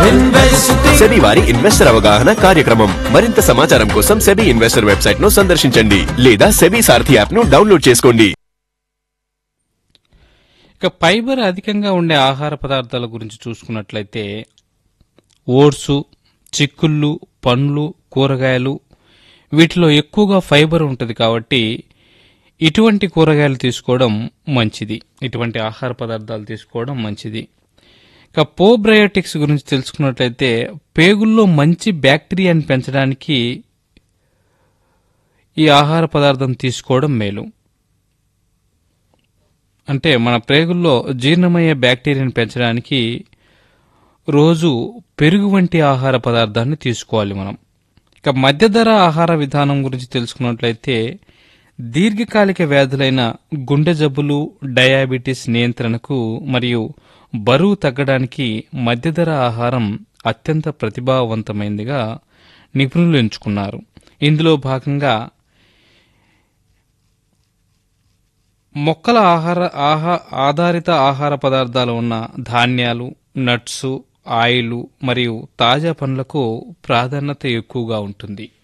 SEBI వారి investor అవగాహన కార్యక్రమం మరింత సమాచారం కోసం సెబీ ఇన్వెస్టర్ వెబ్సైట్ ను సందర్శించండి లేదా సెబీ సారథి యాప్ ను డౌన్లోడ్ చేసుకోండి ఇక ఫైబర్ అధికంగా ఉండే ఆహార పదార్థాల గురించి చూసుకున్నట్లయితే ఓట్సు చిక్కుళ్ళు పండ్లు కూరగాయలు వీటిలో ఎక్కువగా ఫైబర్ ఉంటుంది కాబట్టి ఇటువంటి కూరగాయలు తీసుకోవడం మంచిది ఇటువంటి ఆహార పదార్థాలు తీసుకోవడం మంచిది ఇక పోబ్రయోటిక్స్ గురించి తెలుసుకున్నట్లయితే పేగుల్లో మంచి బ్యాక్టీరియాని పెంచడానికి ఈ ఆహార పదార్థం తీసుకోవడం మేలు అంటే మన ప్రేగుల్లో జీర్ణమయ్యే బ్యాక్టీరియాని పెంచడానికి రోజు పెరుగు వంటి ఆహార పదార్థాన్ని తీసుకోవాలి మనం ఇక మధ్యధర ఆహార విధానం గురించి తెలుసుకున్నట్లయితే దీర్ఘకాలిక వ్యాధులైన గుండె జబ్బులు డయాబెటీస్ నియంత్రణకు మరియు బరువు తగ్గడానికి మధ్యధర ఆహారం అత్యంత ప్రతిభావంతమైనదిగా నిపుణులు ఎంచుకున్నారు ఇందులో భాగంగా మొక్కల ఆహార ఆహా ఆధారిత ఆహార పదార్థాలు ఉన్న ధాన్యాలు నట్స్ ఆయిల్ మరియు తాజా పండ్లకు ప్రాధాన్యత ఎక్కువగా ఉంటుంది